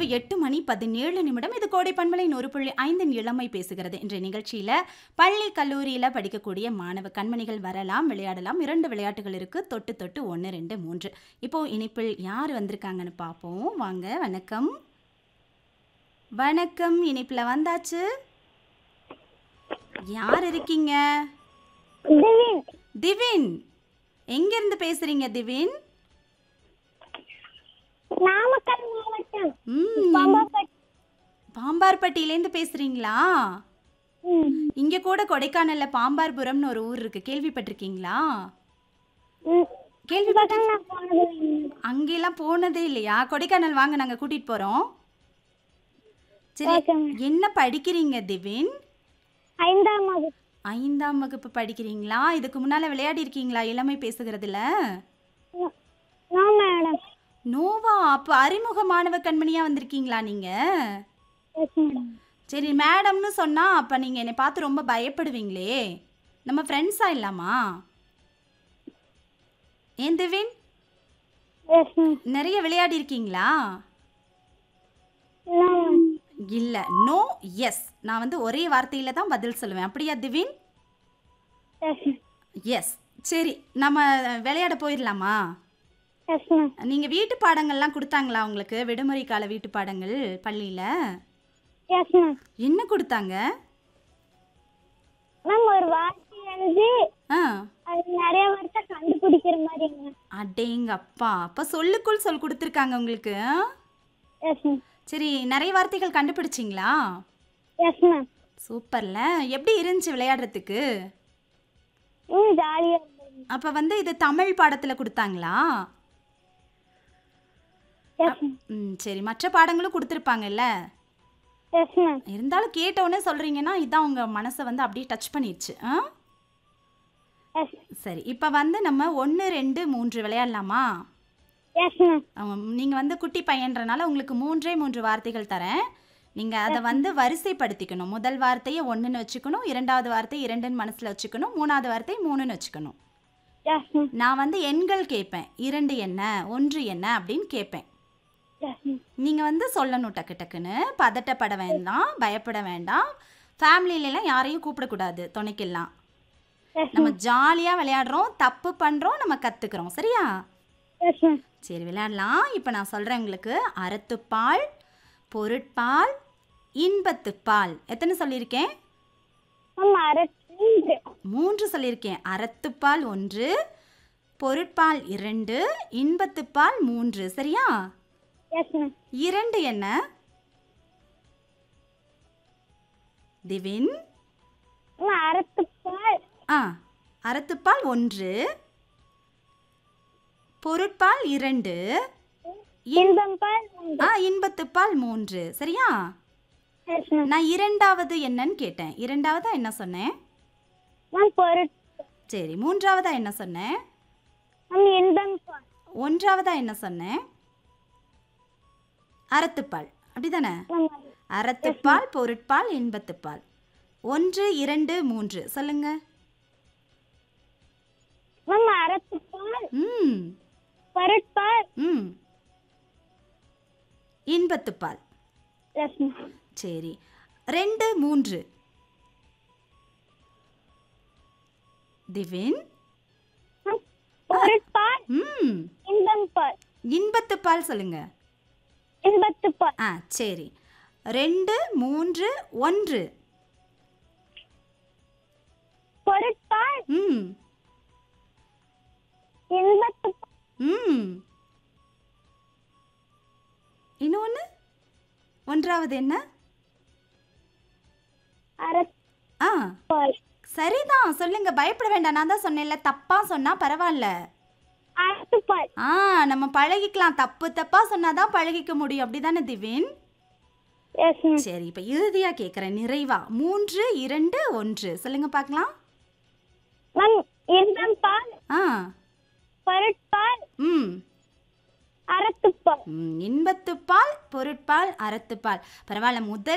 எட்டு மணி பதினேழு நிமிடம் இது கோடை பண்பலை நூறு புள்ளி ஐந்தின் இளமை பேசுகிறது இன்றைய நிகழ்ச்சியில பள்ளி கல்லூரியில படிக்கக்கூடிய மாணவ கண்மணிகள் வரலாம் விளையாடலாம் இரண்டு விளையாட்டுகள் இருக்கு தொட்டு தொட்டு ஒன்று ரெண்டு மூன்று இப்போ இனிப்பில் யார் வந்திருக்காங்கன்னு பார்ப்போம் வாங்க வணக்கம் வணக்கம் இனிப்புல வந்தாச்சு யார் இருக்கீங்க திவின் திவின் எங்க இருந்து பேசுறீங்க திவின் நாமக்கல் மாவட்டம் ம் பாம்பாப்பட்டி பாம்பார்பட்டியிலேருந்து பேசுறீங்களா ம். இங்க கூட கொடைக்கானல்ல பாம்பார்புரம்னு ஒரு ஊர் இருக்கு கேள்விப்பட்டிருக்கீங்களா ம். கேள்விப்பட்ட இப்பதான் நான் போனது இல்லை. அங்கெல்லாம் போனதே இல்லையா கொடைக்கானல் வாங்க நாங்க கூட்டிட்டு போறோம் சரி ஓகே மேம். என்ன படிக்கிறீங்க திவின் ஐந்தாம் வகுப்பு ஐந்தாம் வகுப்பு படிக்கிறீங்களா இதுக்கு முன்னால விளையாடி இருக்கீங்களா இளமை பேசுகிறதுல நோ- நோ மேடம் நோவா அப்ப அறிமுக மாணவ கண்மணியா வந்திருக்கீங்களா நீங்க எஸ் மேடம் சரி மேடம்னு சொன்னா அப்ப நீங்க என்னை பார்த்து ரொம்ப பயப்படுவீங்களே நம்ம ஃப்ரெண்ட்ஸா இல்லாமா ஏன் திவின் எஸ் மேம் நிறைய விளையாடி இருக்கீங்களா நோ மேம் இல்ல நோ எஸ் நான் வந்து ஒரே வார்த்தையில தான் பதில் சொல்லுவேன் அப்படியா திவின் எஸ் மேம் எஸ் சரி நம்ம விளையாட போயிடலாமா எஸ் மேம் நீங்க வீட்டு பாடங்கள்லாம் கொடுத்தாங்களா உங்களுக்கு விடுமுறை கால வீட்டு பாடங்கள் பள்ளியில எஸ் மேம் என்ன கொடுத்தாங்க மேம் ஒரு வார்த்தை எழுதி ஆ அது நிறைய வார்த்தை கண்டுபிடிக்கிற மாதிரி மேம் அடேங்கப்பா அப்ப சொல்லுக்குள் சொல் கொடுத்துருக்காங்க உங்களுக்கு ஆ? எஸ் மேம் சரி நிறைய வார்த்தைகள் கண்டுபிடிச்சிங்களா எஸ் மேம் சூப்பர்ல எப்படி இருந்துச்சு விளையாடுறதுக்கு ம் ஜாலியாக இருந்தது அப்ப வந்து இது தமிழ் பாடத்துல கொடுத்தாங்களா எஸ் மேம் ம் சரி மற்ற பாடங்களும் கொடுத்துருப்பாங்கல்ல எஸ் மேம் இருந்தாலும் கேட்டவுடனே சொல்றீங்கன்னா இதான் உங்க மனசை வந்து அப்படியே டச் பண்ணிடுச்சு ஆ எஸ் சரி இப்போ வந்து நம்ம ஒன்று ரெண்டு மூன்று விளையாடலாமா எஸ் மேம் அவங்க- நீங்க வந்து குட்டி பையன்றனால உங்களுக்கு மூன்றே மூன்று வார்த்தைகள் தரேன் நீங்க அதை வந்து வரிசைப்படுத்திக்கணும் முதல் வார்த்தையை ஒன்றுன்னு வச்சுக்கணும் இரண்டாவது வார்த்தை இரண்டுன்னு மனசுல வச்சுக்கணும் மூணாவது வார்த்தை மூணுன்னு வச்சுக்கணும் எஸ் மேம் நான் வந்து எண்கள் கேட்பேன் இரண்டு என்ன ஒன்று என்ன அப்படின்னு கேட்பேன் எஸ் மேம் நீங்க வந்து சொல்லணும் டக்கு டக்குன்னு பதட்டப்பட வேண்டாம் பயப்பட வேண்டாம் ஃபேமிலியிலலாம் யாரையும் கூப்பிடக்கூடாது துணைக்கெல்லாம் எஸ் நம்ம ஜாலியா விளையாடுறோம் தப்பு பண்றோம் நம்ம கத்துக்கிறோம் சரியா எஸ் மேம் சரி விளையாடலாம் இப்போ நான் சொல்கிறேன் உங்களுக்கு அறத்துப்பால் பொருட்பால் இன்பத்துப்பால் எத்தனை சொல்லியிருக்கேன் மேம் அரைச்சு மூன்று சொல்லியிருக்கேன் அறத்துப்பால் ஒன்று பொருட்பால் இரண்டு இன்பத்துப்பால் மூன்று சரியா எஸ் மேம் இரண்டு என்ன திவின் மேம் அரைத்து பால் ஆ அறத்துப்பால் ஒன்று பொருட்பால் இரண்டு இன்பம் பால் உண்டு. ஆ இன்பத்துப்பால் மூன்று சரியா எஸ் மேம் நான் இரண்டாவது என்னன்னு கேட்டேன் இரண்டாவதா என்ன சொன்னேன் மேம் பொருட்கள் சரி மூன்றாவதா என்ன சொன்னேன் மேம் இன்பம் பால் ஒன்றாவதா என்ன சொன்னேன் அறத்துப்பால் அப்படிதானே மேம் அது. அறத்துப்பால் பொருட்பால் இன்பத்துப்பால் ஒன்று இரண்டு மூன்று சொல்லுங்க மேம் அரைத்து பால் ம் பொருட்பால் ம் இன்பத்துப்பால் எஸ் மேம் சரி ரெண்டு மூன்று திவின் மேம் பொருட்பால் ம் இன்பம் பால் இன்பத்துப்பால் சொல்லுங்க இன்பத்து பால் ஆ சரி ரெண்டு மூன்று ஒன்று பொருட்பால் ம் இன்பத்து பால் ம் இன்னொன்று ஒன்றாவது என்ன அரைத்து ஆ பால் சரிதான் சொல்லுங்க பயப்பட வேண்டாம் நான் தான் சொன்னேன்ல தப்பா சொன்னா பரவாயில்ல அரைத்து பால் ஆ நம்ம பழகிக்கலாம் தப்பு தப்பா சொன்னாதான் பழகிக்க முடியும் அப்படிதானே திவின் எஸ் மேம் சரி இப்போ இறுதியா கேட்குறேன் நிறைவா மூன்று இரண்டு ஒன்று சொல்லுங்க பார்க்கலாம் மேம் இன்பம் பால் ஆ பொருட்பால் ம் அரைத்து பால் ம், இன்பத்துப்பால் பொருட்பால் அறத்துப்பால் பரவாயில்ல முதல்